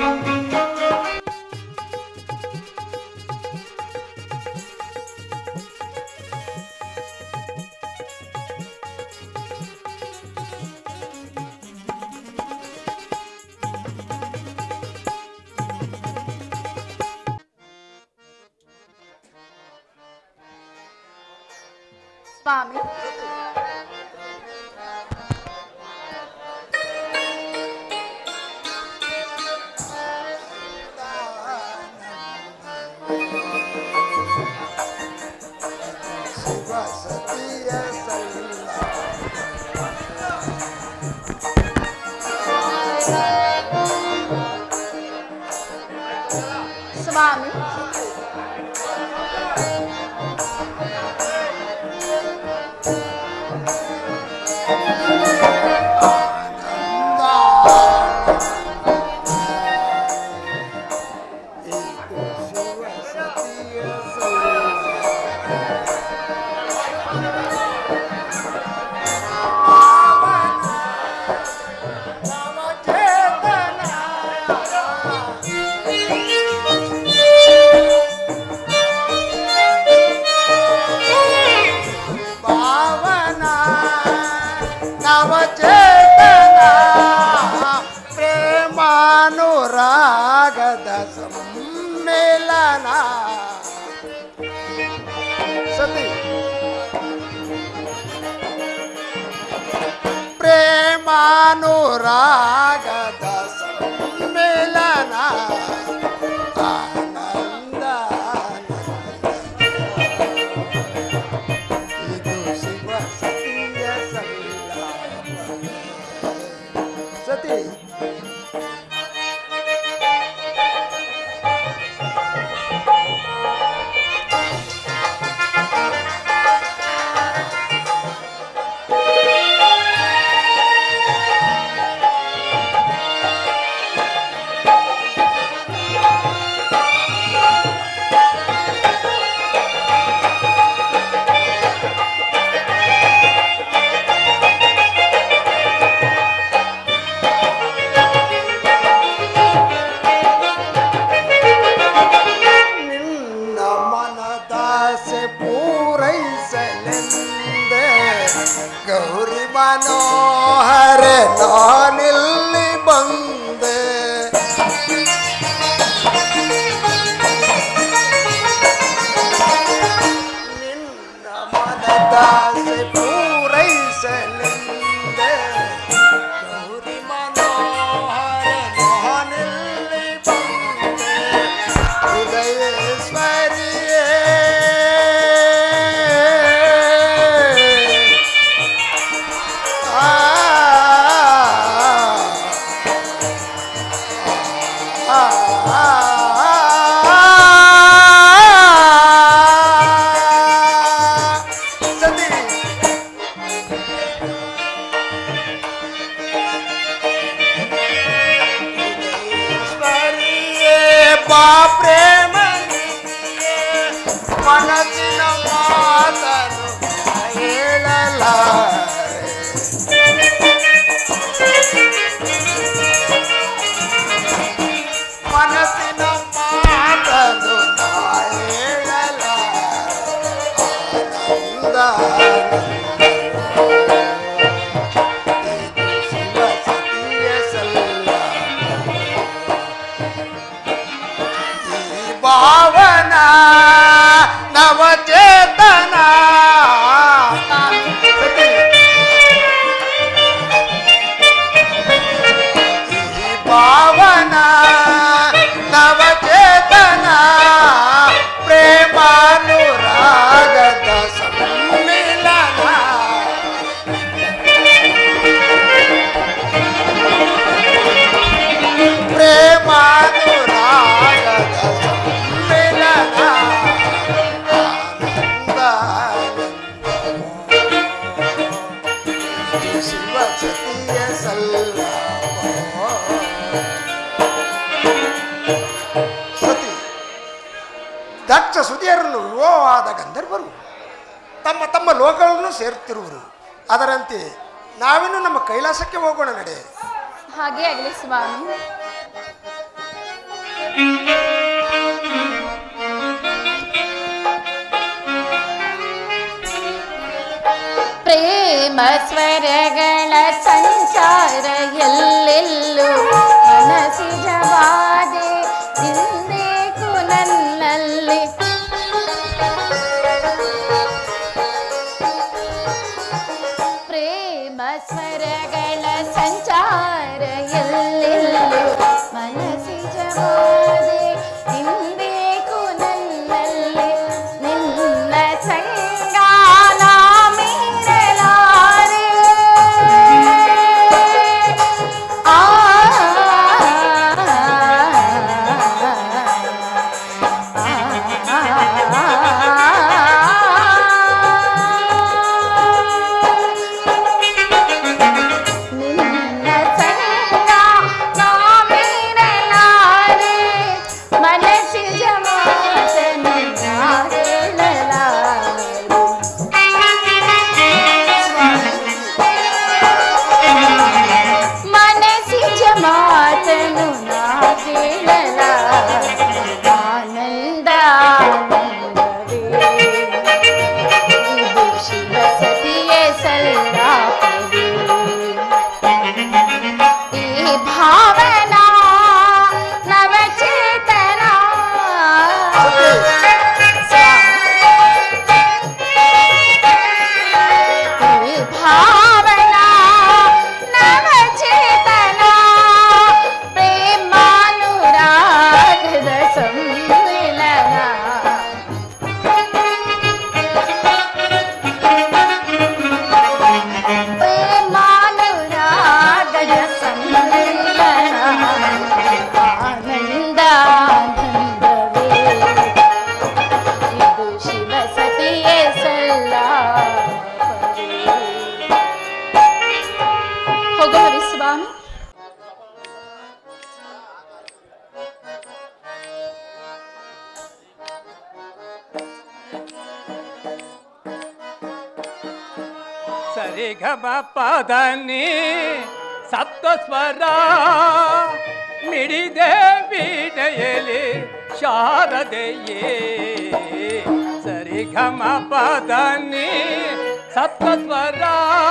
ಸ್ವಾಮಿ ಸ್ವಾಮಿ ಪ್ರೇಮಾನುರಾಗದ ಸಮ್ಮೇಳನ ಆನಂದ ಇದು ಶಿವ ಸತಿಯ ಸಂಲಾಪನೆ. ಸತಿ ನಿನ್ನ ಮನದಾಸೆ ಪೂರೈಸಲೆಂದೆ ಗೌರಿ ಮನೋಹರ ನಾನಿಲ್ಲಿ ಬಂದೆ ನಿನ್ನ ಮನದಾಸೆ ಪೂರೈಸಲೆಂದೆ ಗೌರಿ ಮನೋಹರ ನಾನಿಲ್ಲಿ ಬಂದೆ ಹೃದಯೇಶ್ವರಿಯೇ ಆ ಆ, ಸತಿ ಹೃದಯೇಶ್ವರಿಯೇ ಬಾ ಪ್ರೇಮನಿಯೇ ಮನಸ್ಸಿನ ಮಾತನು ಹೇಳಲಾರೆ ಮನಸ್ಸಿನ ಮಾತನು ನಾ ಹೇಳಲಾರೆ ಆನಂದ ಇದು ಶಿವ ಸತಿಯ ಸಲ್ಲ ಈ ಭಾವನ ನವಚೇತನ ಸತಿ. ಈ ಭಾವನ ನವಚೇತನ ಪ್ರೇಮಾನುರಾಗದ ಸಮ್ಮಿಲನ ಪ್ರೇಮಾನುರಾಗದ ಸಮ್ಮಿಲನ ಆನಂದ ಶಿವ ಸತಿಯ ಸಲ್ಲ ಸತಿ ದಕ್ಷ ಸುದಿಯರನ್ನು ವಿವಾಹವಾದ ಗಂಧರ್ವರು ತಮ್ಮ ತಮ್ಮ ಲೋಕಗಳನ್ನು ಸೇರುತ್ತಿರುವರು ಅದರಂತೆ ನಾವಿನ್ನು ನಮ್ಮ ಕೈಲಾಸಕ್ಕೆ ಹೋಗೋಣ ನಡೆ ಹಾಗೆ ಆಗಲಿ ಸ್ವಾಮಿ ಪ್ರೇಮ ಸ್ವರಗಳ ಸಂಚಾರ ಎಲ್ಲೆಲ್ಲೂ ಮನಸಿಜವಾದೆ ಇಂದೇಕು ನನ್ನಲ್ಲಿ ಪ್ರೇಮ ಸ್ವರಗಳ ಸಂಚಾರ ಎಲ್ಲೆಲ್ಲೂ ಮನಸಿಜವಾದೆ ಇಂದೇಕು ನನ್ನಲ್ಲಿ ನಿನ್ನ ಸಂಗಾನ ಮೀರಲಾರೆ ಆ ಸರಿ ಗಮ ಪದ ನೀ ಸಪ್ತ ಸ್ವರ ಮಿಡಿದೆ ವೀಣೆಯಲಿ ಶಾರದೆಯೇ ಸರಿ ಗಮ ಪದ ನೀ ಸಪ್ತ ಸ್ವರ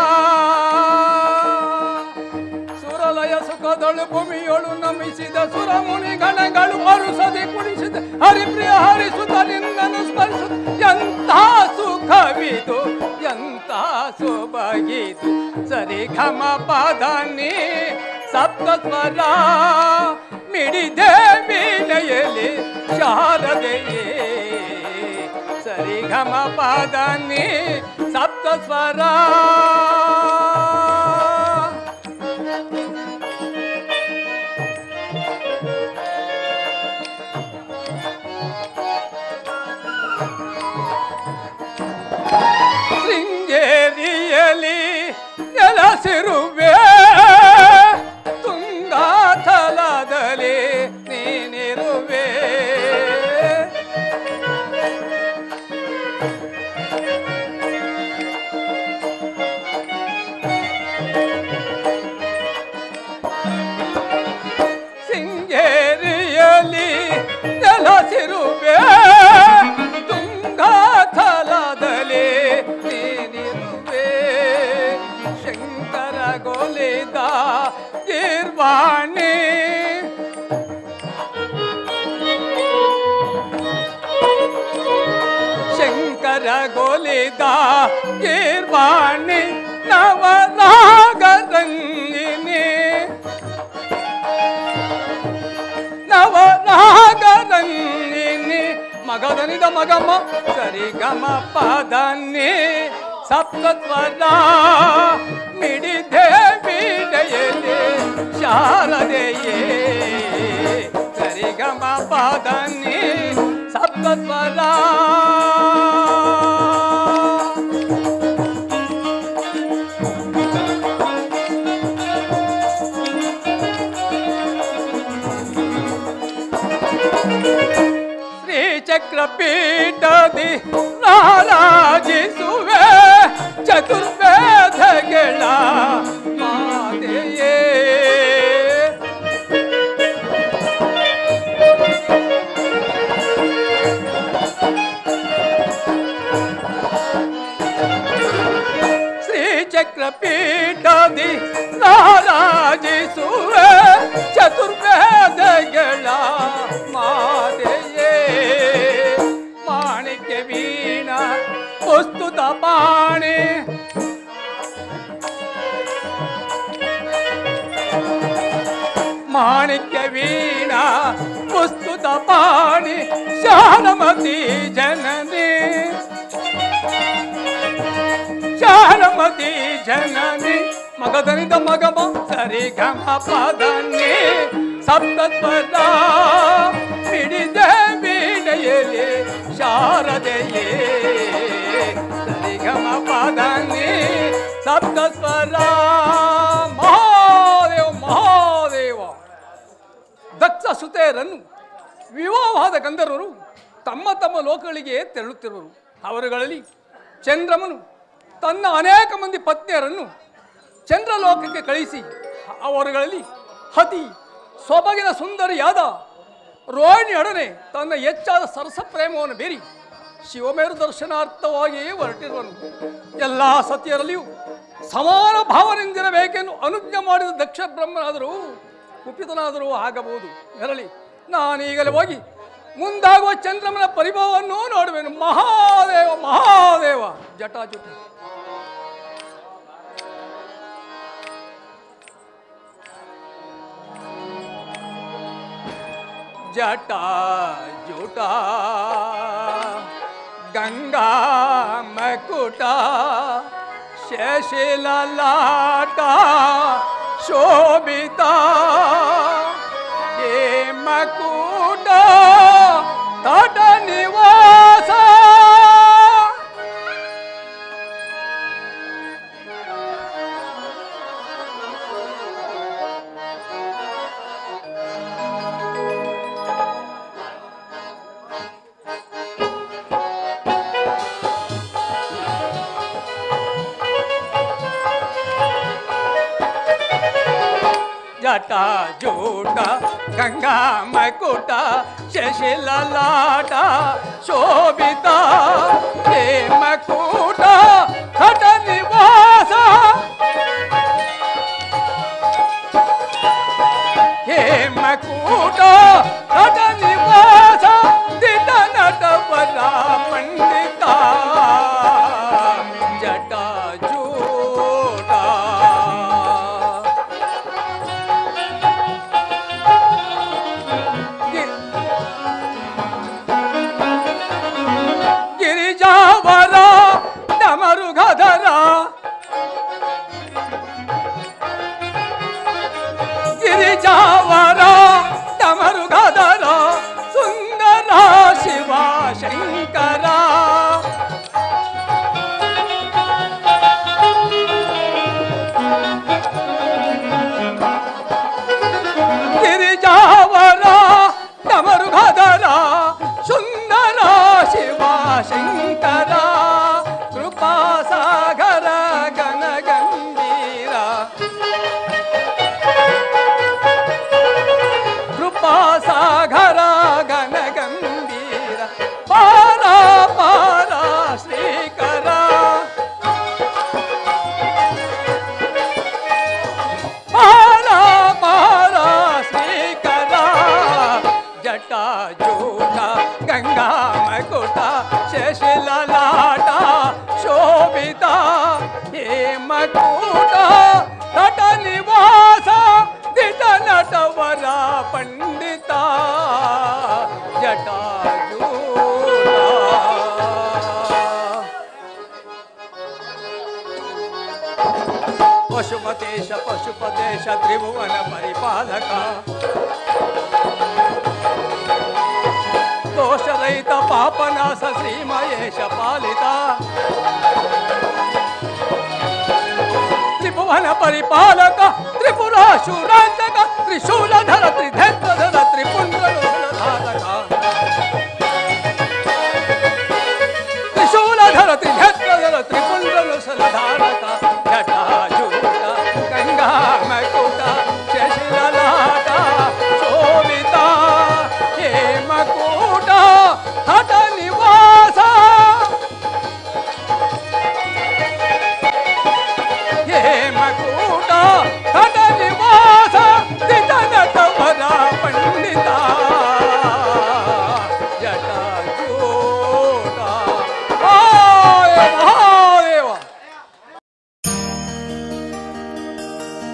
ಸುರಲಯ ಸುಖದಳು ಭೂಮಿಯೊಳು ನಮಿಸಿದ ಸುರಮುನಿ ಗಣಗಳು ಅರುಸದೆ ಕುಣಿಸಿದ ಹರಿಪ್ರಿಯ ಹರಿಸುತ್ತ ನಿನ್ನನ್ನು ಸ್ಮರಿಸುತ್ತ ಎಂಥ ಸುಖವಿದು ಎಂಥ ಸೊಬಗಿದು ಸರಿ ಘಮ ಪದನಿ ಸಪ್ತ ಸ್ವರ ಮಿಡಿದೆ ವೀಣೆಯಲ್ಲಿ ಶಾರದೆಯೇ ಸರಿ ಘಮ ಪದನಿ ಸಪ್ತ ಸ್ವರ ಶೃಂಗೇರಿಯಲಿ ನೆಲಸಿರುವೆ ತುಂಗಾಥಲದಲ್ಲಿ ನೀನಿರುವೆ ಸಿಂಗೇರಿಯಲಿ ನೆಲಸಿರುವೆ ತುಂಗಾಥಲದಲ್ಲಿ ನೀನಿರುವೆ ಶಂಕರ ಗೋಲಿದ ಗೀರ್ವಾಣಿ ಶಂಕರ ಗೋಲಿದ ಗೀರ್ವಾಣಿ ನವನಾಗರಂಗಿನಿ ನವನಾಗರಂಗಿನಿ ಮಗದನಿದ ಮಗಮ್ಮ ಸರಿ ಗಮ ಪದನಿ ಸಪ್ತಸ್ವರ ಮಿಡಿದೆ ಬೀಡೆಯಲ್ಲಿ ಶಾರದೆಯೇ ಸರಿ ಗಮ ಪದನಿ ಸಪ್ತಸ್ವರ ಶ್ರೀಚಕ್ರಪೀಠದಿ ನಾರಾಜಿಸುವೆ ಚತುರ್ವೇದಗಳ ಮಾತೆಯೇ ಶ್ರೀಚಕ್ರಪೀಠದಿ ನಾರಾಜಿಸುವೆ ಚತುರ್ವೇದಗಳ ಮಾತೆಯೇ ಮಾಣಿಕ್ಯ ವೀಣ ಪುಸ್ತುತ ಪಾಣಿ ಮಾಣಿಕ್ಯ ವೀಣ ಪುಸ್ತುತ ಪಾಣಿ ಶಾನಮತಿ ಜನನಿ ಶಾನಮತಿ ಜನನಿ ಮಗದನಿದ ಮಗಮ ಸರಿ ಗಮ ಪದನಿ ಸಪ್ತಸ್ವರ ಮಿಡಿದ ವೀಣೆಯಲ್ಲಿ ಶಾರದೆಯೇ ಸರಿ ಗಮ ಪದನಿ ಸಪ್ತಸ್ವರ ಮಹಾದೇವ ಮಹಾದೇವ ದಕ್ಷ ಸುತೆಯರನ್ನು ವಿವಾಹವಾದ ಗಂಧರ್ವರು ತಮ್ಮ ತಮ್ಮ ಲೋಕಗಳಿಗೆ ತೆರಳುತ್ತಿರುವರು ಅವರುಗಳಲ್ಲಿ ಚಂದ್ರಮನು ತನ್ನ ಅನೇಕ ಮಂದಿ ಪತ್ನಿಯರನ್ನು ಚಂದ್ರಲೋಕಕ್ಕೆ ಕಳಿಸಿ ಅವರುಗಳಲ್ಲಿ ಹತಿ ಸೊಬಗಿನ ಸುಂದರಿಯಾದ ರೋಹಿಣಿಯೊಡನೆ ತನ್ನ ಹೆಚ್ಚಾದ ಸರಸ ಪ್ರೇಮವನ್ನು ಬೀರಿ ಶಿವಮೇರು ದರ್ಶನಾರ್ಥವಾಗಿಯೇ ಹೊರಟಿರುವನು ಎಲ್ಲ ಸತಿಯರಲ್ಲಿಯೂ ಸಮಾನ ಭಾವನೆಯಿಂದಿರಬೇಕೆಂದು ಅನುಜ್ಞೆ ಮಾಡಿದ ದಕ್ಷ ಬ್ರಹ್ಮನಾದರೂ ಕುಪಿತನಾದರೂ ಆಗಬಹುದು ಎರಳಿ ನಾನೀಗಲೇ ಹೋಗಿ ಮುಂದಾಗುವ ಚಂದ್ರಮನ ಪರಿಭವವನ್ನು ನೋಡುವೆನು ಮಹಾದೇವ ಮಹಾದೇವ ಜಟಾಜುಟ ಜಟಾ ಜುಟ ಗಂಗಾ ಮಕುಟ ಶಶಿಲಲಾಟ ಶೋಭಿತ ಹೇ ಮಕುಟ ತಟ ನಿವಾಸ ಜಟಾಜೂಟ ಗಂಗಾ ಮಕುಟ ಶಶಿಲಲಾಟ ಶೋಭಿತ ಹೇಮಕೂಟ ಹಠ ನಿವಾಸ ಹೇಮಕೂಟ ಹಠ ನಿವಾಸ ದಿಟ ನಟವರ ಪಂಡಿತ ಜಟಾಜೂಟ ಗಿರಿಜಾವರ ಡಮರುಗಧರ ಗಿರಿಜಾವರ ಡಮರುಗಧರ ಸುಂದರ ಶಿವ ಶಂಕರ ಗಿರಿಜಾವರ ಡಮರುಗಧರ ಸುಂದರ ಶಿವ ಶಂಕರ ಕೃಪಾಸಾಗರ ಗಣಗಂಭೀರ ಕೃಪಾಸಾಗರ ಗಣಗಂಭೀರ ಪಾರ ಪಾರ ಶ್ರೀಕರ ಪಾರ ಪಾರ ಶ್ರೀಕರ ಜಟಾಜೂಟ ಗಂಗಾ ಮಕುಟ ಶಶಿಲಲಾಟ ಶೋಭಿತ ಹೇಮಕೂಟ ನಟ ನಿವಾಸ ದಿಟ ನಟವರ ಪಂಡಿತ ಜಟಾಜೂಟ ಪಶುಪತೇಶ ಪಶುಪತೇಶ ತ್ರಿಭುವನ ಪರಿಪಾಲಕ ದೋಷರಹಿತ ಪಾಪನಾಶ ಶ್ರೀಮಯೇಶ ಪಾಲಿತ ತ್ರಿಭುವನ ಪರಿಪಾಲಕ ತ್ರಿಪುರಾಶೂರಾಂತಕ ತ್ರಿಶೂಲಧರ ತ್ರಿಧೇತ್ರಧರ ತ್ರಿಪುಂಡ್ರಧಾರಕ ತ್ರಿಶೂಲಧರ ತ್ರಿಧೇತ್ರಧರ ತ್ರಿಪುಂಡ್ರನು ಸಲಧಾರ